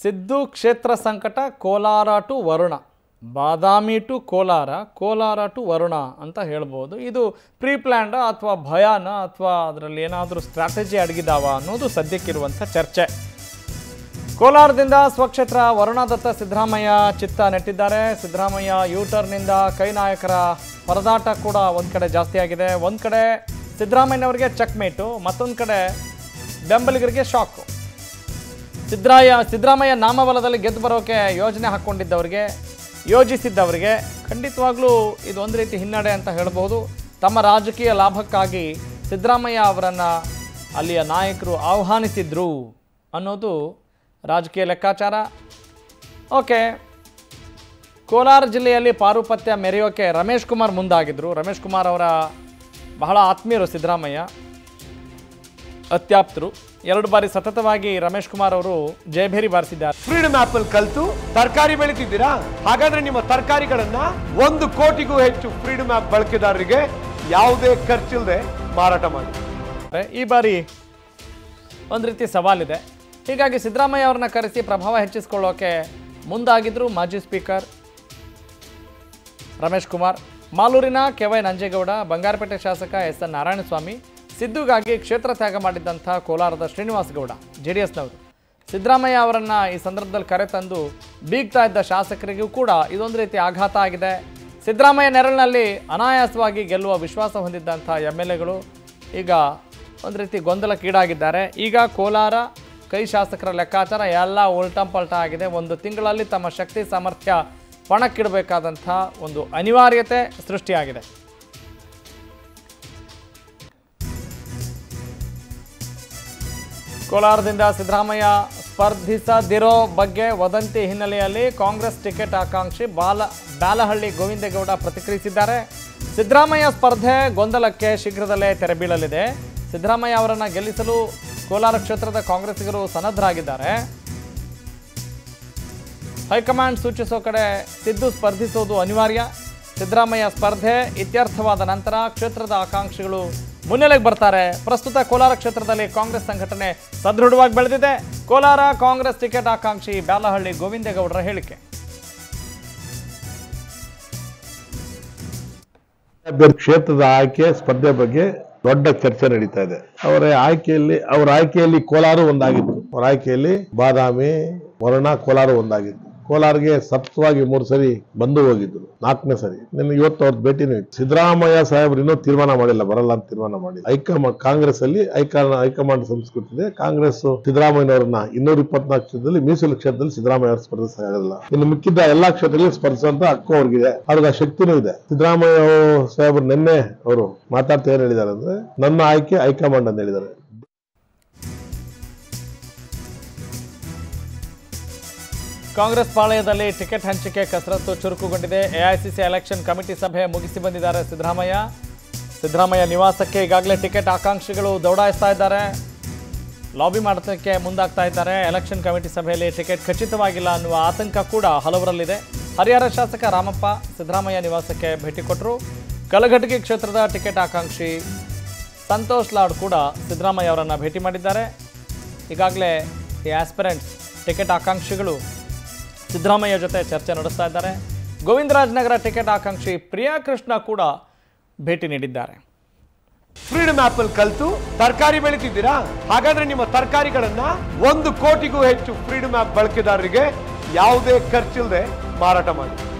ಸಿದ್ದು ಕ್ಷೇತ್ರ ಸಂಕಟ Kolar to Varuna Badami to Kolar Kolar to Varuna ಅಂತ ಹೇಳ್ಬೋದು ಇದು ಪ್ರೀ ಪ್ಲ್ಯಾಂಡ ಅಥವಾ ಭಯಾನ ಅಥವಾ ಅದರಲ್ಲಿ ಏನಾದರೂ ಸ್ಟ್ರಾಟಜಿ ಅಡಗಿದಾವ ಅನ್ನೋದು ಸದ್ಯಕ್ಕಿರುವಂಥ ಚರ್ಚೆ ಕೋಲಾರದಿಂದ ಸ್ವಕ್ಷೇತ್ರ ವರುಣದತ್ತ ಸಿದ್ದರಾಮಯ್ಯ ಚಿತ್ತ ನೆಟ್ಟಿದ್ದಾರೆ ಸಿದ್ದರಾಮಯ್ಯ ಯೂಟರ್ನಿಂದ ಕೈ ನಾಯಕರ ಪರದಾಟ ಕೂಡ ಒಂದು ಕಡೆ ಜಾಸ್ತಿ ಆಗಿದೆ ಒಂದು ಕಡೆ ಸಿದ್ದರಾಮಯ್ಯನವರಿಗೆ ಚೆಕ್ಮೇಟು ಮತ್ತೊಂದು ಕಡೆ ಬೆಂಬಲಿಗರಿಗೆ ಶಾಕು ಸಿದ್ದರಾಯ ಸಿದ್ದರಾಮಯ್ಯ ನಾಮಬಲದಲ್ಲಿ ಗೆದ್ದು ಬರೋಕೆ ಯೋಜನೆ ಹಾಕ್ಕೊಂಡಿದ್ದವರಿಗೆ ಯೋಜಿಸಿದ್ದವರಿಗೆ ಖಂಡಿತವಾಗ್ಲೂ ಇದು ಒಂದು ರೀತಿ ಹಿನ್ನಡೆ ಅಂತ ಹೇಳ್ಬೋದು ತಮ್ಮ ರಾಜಕೀಯ ಲಾಭಕ್ಕಾಗಿ ಸಿದ್ದರಾಮಯ್ಯ ಅವರನ್ನು ಅಲ್ಲಿಯ ನಾಯಕರು ಆಹ್ವಾನಿಸಿದ್ರು ಅನ್ನೋದು ರಾಜಕೀಯ ಲೆಕ್ಕಾಚಾರ ಓಕೆ ಕೋಲಾರ ಜಿಲ್ಲೆಯಲ್ಲಿ ಪಾರುಪತ್ಯ ಮೆರೆಯೋಕೆ ರಮೇಶ್ ಕುಮಾರ್ ಮುಂದಾಗಿದ್ದರು ರಮೇಶ್ ಕುಮಾರ್ ಅವರ ಬಹಳ ಆತ್ಮೀಯರು ಸಿದ್ದರಾಮಯ್ಯ ಅತ್ಯಾಪ್ತರು ಎರಡು ಬಾರಿ ಸತತವಾಗಿ ರಮೇಶ್ ಕುಮಾರ್ ಅವರು ಜಯಭೇರಿ ಬಾರಿಸಿದ್ದಾರೆ ಫ್ರೀಡಮ್ ಆಪ್ ಅಲ್ಲಿ ಕಲ್ತು ತರಕಾರಿ ಬೆಳಿತಿದ್ದೀರಾ ಹಾಗಾದ್ರೆ ನಿಮ್ಮ ತರಕಾರಿಗಳನ್ನ ಒಂದು ಕೋಟಿಗೂ ಹೆಚ್ಚು ಫ್ರೀಡಮ್ ಆಪ್ ಬಳಕೆದಾರರಿಗೆ ಯಾವುದೇ ಖರ್ಚಿಲ್ಲದೆ ಮಾರಾಟ ಮಾಡಿ ಈ ಬಾರಿ ಒಂದು ರೀತಿ ಸವಾಲಿದೆ ಹೀಗಾಗಿ ಸಿದ್ದರಾಮಯ್ಯ ಅವರನ್ನ ಕರೆಸಿ ಪ್ರಭಾವ ಹೆಚ್ಚಿಸಿಕೊಳ್ಳೋಕೆ ಮುಂದಾಗಿದ್ದರು ಮಾಜಿ ಸ್ಪೀಕರ್ ರಮೇಶ್ ಕುಮಾರ್ ಮಾಲೂರಿನ ಕೆ ವೈ ನಂಜೇಗೌಡ ಬಂಗಾರಪೇಟೆ ಶಾಸಕ ಎಸ್ ಎನ್ ನಾರಾಯಣಸ್ವಾಮಿ ಸಿದ್ದುಗಾಗಿ ಕ್ಷೇತ್ರ ತ್ಯಾಗ ಮಾಡಿದ್ದಂಥ ಕೋಲಾರದ ಶ್ರೀನಿವಾಸ್ ಗೌಡ ಜೆ ಡಿ ಎಸ್ನವರು ಸಿದ್ದರಾಮಯ್ಯ ಅವರನ್ನು ಈ ಸಂದರ್ಭದಲ್ಲಿ ಕರೆತಂದು ಬೀಗ್ತಾ ಇದ್ದ ಶಾಸಕರಿಗೂ ಕೂಡ ಇದೊಂದು ರೀತಿ ಆಘಾತ ಆಗಿದೆ ಸಿದ್ದರಾಮಯ್ಯ ನೆರಳಿನಲ್ಲಿ ಅನಾಯಾಸವಾಗಿ ಗೆಲ್ಲುವ ವಿಶ್ವಾಸ ಹೊಂದಿದ್ದಂಥ ಎಮ್ ಎಲ್ ಎಗಳು ಈಗ ಒಂದು ರೀತಿ ಗೊಂದಲಕ್ಕೀಡಾಗಿದ್ದಾರೆ ಈಗ ಕೋಲಾರ ಕೈ ಶಾಸಕರ ಲೆಕ್ಕಾಚಾರ ಎಲ್ಲ ಉಲ್ಟಂ ಪಲ್ಟ ಆಗಿದೆ ಒಂದು ತಿಂಗಳಲ್ಲಿ ತಮ್ಮ ಶಕ್ತಿ ಸಾಮರ್ಥ್ಯ ಪಣಕ್ಕಿಡಬೇಕಾದಂಥ ಒಂದು ಅನಿವಾರ್ಯತೆ ಸೃಷ್ಟಿಯಾಗಿದೆ ಕೋಲಾರದಿಂದ ಸಿದ್ದರಾಮಯ್ಯ ಸ್ಪರ್ಧಿಸದಿರೋ ಬಗ್ಗೆ ವದಂತಿ ಹಿನ್ನೆಲೆಯಲ್ಲಿ ಕಾಂಗ್ರೆಸ್ ಟಿಕೆಟ್ ಆಕಾಂಕ್ಷಿ ಬಾಲ ಬಾಲಹಳ್ಳಿ ಗೋವಿಂದೇಗೌಡ ಪ್ರತಿಕ್ರಿಯಿಸಿದ್ದಾರೆ ಸಿದ್ದರಾಮಯ್ಯ ಸ್ಪರ್ಧೆ ಗೊಂದಲಕ್ಕೆ ಶೀಘ್ರದಲ್ಲೇ ತೆರೆಬೀಳಲಿದೆ ಸಿದ್ದರಾಮಯ್ಯ ಅವರನ್ನು ಗೆಲ್ಲಿಸಲು ಕೋಲಾರ ಕ್ಷೇತ್ರದ ಕಾಂಗ್ರೆಸ್ಸಿಗರು ಸನ್ನದ್ಧರಾಗಿದ್ದಾರೆ ಹೈಕಮಾಂಡ್ ಸೂಚಿಸೋ ಕಡೆ ಸಿದ್ದು ಸ್ಪರ್ಧಿಸೋದು ಅನಿವಾರ್ಯ ಸಿದ್ದರಾಮಯ್ಯ ಸ್ಪರ್ಧೆ ಇತ್ಯರ್ಥವಾದ ನಂತರ ಕ್ಷೇತ್ರದ ಆಕಾಂಕ್ಷಿಗಳು ಮುನ್ನೆಲೆಗೆ ಬರ್ತಾರೆ ಪ್ರಸ್ತುತ ಕೋಲಾರ ಕ್ಷೇತ್ರದಲ್ಲಿ ಕಾಂಗ್ರೆಸ್ ಸಂಘಟನೆ ಸದೃಢವಾಗಿ ಬೆಳೆದಿದೆ ಕೋಲಾರ ಕಾಂಗ್ರೆಸ್ ಟಿಕೆಟ್ ಆಕಾಂಕ್ಷಿ ಬ್ಯಾಲಹಳ್ಳಿ ಗೋವಿಂದೇಗೌಡರ ಹೇಳಿಕೆ ಅಭ್ಯರ್ಥಿ ಕ್ಷೇತ್ರದ ಆಯ್ಕೆ ಸ್ಪರ್ಧೆ ಬಗ್ಗೆ ದೊಡ್ಡ ಚರ್ಚೆ ನಡೀತಾ ಇದೆ ಅವರ ಆಯ್ಕೆಯಲ್ಲಿ ಅವರ ಆಯ್ಕೆಯಲ್ಲಿ ಕೋಲಾರ ಒಂದಾಗಿತ್ತು ಅವರ ಆಯ್ಕೆಯಲ್ಲಿ ಬಾದಾಮಿ ವರುಣ ಕೋಲಾರ ಒಂದಾಗಿತ್ತು ಕೋಲಾರ್ಗೆ ಸತತವಾಗಿ ಮೂರು ಸರಿ ಬಂದು ಹೋಗಿದ್ರು ನಾಲ್ಕನೇ ಸರಿ ನಿನ್ನ ಇವತ್ತು ಅವ್ರ ಭೇಟಿನೂ ಇತ್ತು ಸಿದ್ದರಾಮಯ್ಯ ಸಾಹೇಬ್ರು ಇನ್ನೂ ತೀರ್ಮಾನ ಮಾಡಿಲ್ಲ ಬರಲ್ಲ ಅಂತ ತೀರ್ಮಾನ ಮಾಡಿ ಹೈಕಮಾಂಡ್ ಕಾಂಗ್ರೆಸ್ ಅಲ್ಲಿ ಹೈಕಮಾಂಡ್ ಹೈಕಮಾಂಡ್ ಸಂಸ್ಕೃತಿ ಇದೆ ಕಾಂಗ್ರೆಸ್ ಸಿದ್ದರಾಮಯ್ಯನವರನ್ನ ಇನ್ನೂರ ಇಪ್ಪತ್ನಾಲ್ಕು ಕ್ಷೇತ್ರದಲ್ಲಿ ಮೀಸಲು ಕ್ಷೇತ್ರದಲ್ಲಿ ಸಿದ್ದರಾಮಯ್ಯ ಅವರು ಸ್ಪರ್ಧಿಸಕ್ಕಾಗಲ್ಲ ಇನ್ನು ಮಿಕ್ಕಿದ್ದ ಎಲ್ಲಾ ಕ್ಷೇತ್ರದಲ್ಲಿ ಸ್ಪರ್ಧಿಸುವಂತ ಹಕ್ಕು ಅವ್ರಿಗಿದೆ ಅವ್ರಿಗೆ ಆ ಶಕ್ತಿನೂ ಇದೆ ಸಿದ್ದರಾಮಯ್ಯ ಸಾಹೇಬ್ರು ನಿನ್ನೆ ಅವರು ಮಾತಾಡ್ತಾ ಏನ್ ಹೇಳಿದ್ದಾರೆ ಅಂದ್ರೆ ನನ್ನ ಆಯ್ಕೆ ಹೈಕಮಾಂಡ್ ಅಂತ ಹೇಳಿದ್ದಾರೆ ಕಾಂಗ್ರೆಸ್ ಪಾಳೆಯದಲ್ಲಿ ಟಿಕೆಟ್ ಹಂಚಿಕೆ ಕಸರತ್ತು ಚುರುಕುಗೊಂಡಿದೆ ಎಐಸಿಸಿ ಎಲೆಕ್ಷನ್ ಕಮಿಟಿ ಸಭೆ ಮುಗಿಸಿ ಬಂದಿದ್ದಾರೆ ಸಿದ್ದರಾಮಯ್ಯ ಸಿದ್ದರಾಮಯ್ಯ ನಿವಾಸಕ್ಕೆ ಈಗಾಗಲೇ ಟಿಕೆಟ್ ಆಕಾಂಕ್ಷಿಗಳು ದೌಡಾಯಿಸ್ತಾ ಇದ್ದಾರೆ ಲಾಬಿ ಮಾಡೋದಕ್ಕೆ ಮುಂದಾಗ್ತಾ ಇದ್ದಾರೆ ಎಲೆಕ್ಷನ್ ಕಮಿಟಿ ಸಭೆಯಲ್ಲಿ ಟಿಕೆಟ್ ಖಚಿತವಾಗಿಲ್ಲ ಅನ್ನುವ ಆತಂಕ ಕೂಡ ಹಲವರಲ್ಲಿದೆ ಹರಿಹರ ಶಾಸಕ ರಾಮಪ್ಪ ಸಿದ್ದರಾಮಯ್ಯ ನಿವಾಸಕ್ಕೆ ಭೇಟಿ ಕೊಟ್ಟರು ಕಲಘಟಗಿ ಕ್ಷೇತ್ರದ ಟಿಕೆಟ್ ಆಕಾಂಕ್ಷಿ ಸಂತೋಷ್ ಲಾಡ್ ಕೂಡ ಸಿದ್ದರಾಮಯ್ಯ ಅವರನ್ನು ಭೇಟಿ ಮಾಡಿದ್ದಾರೆ ಈಗಾಗಲೇ ಈ ಆಸ್ಪಿರೆಂಟ್ಸ್ ಟಿಕೆಟ್ ಆಕಾಂಕ್ಷಿಗಳು ಸಿದ್ದರಾಮಯ್ಯ ಜೊತೆ ಚರ್ಚೆ ನಡೆಸ್ತಾ ಇದ್ದಾರೆ ಗೋವಿಂದರಾಜನಗರ ಟಿಕೆಟ್ ಆಕಾಂಕ್ಷಿ ಪ್ರಿಯಾ ಕೃಷ್ಣ ಕೂಡ ಭೇಟಿ ನೀಡಿದ್ದಾರೆ ಫ್ರೀಡಮ್ ಆಪ್ ಅಲ್ಲಿ ಕಲ್ತು ತರಕಾರಿ ಬೆಳಿತಿದ್ದೀರಾ ಹಾಗಾದ್ರೆ ನಿಮ್ಮ ತರಕಾರಿಗಳನ್ನ ಒಂದು ಕೋಟಿಗೂ ಹೆಚ್ಚು ಫ್ರೀಡಮ್ ಆಪ್ ಬಳಕೆದಾರರಿಗೆ ಯಾವುದೇ ಖರ್ಚಿಲ್ಲದೆ ಮಾರಾಟ ಮಾಡಿ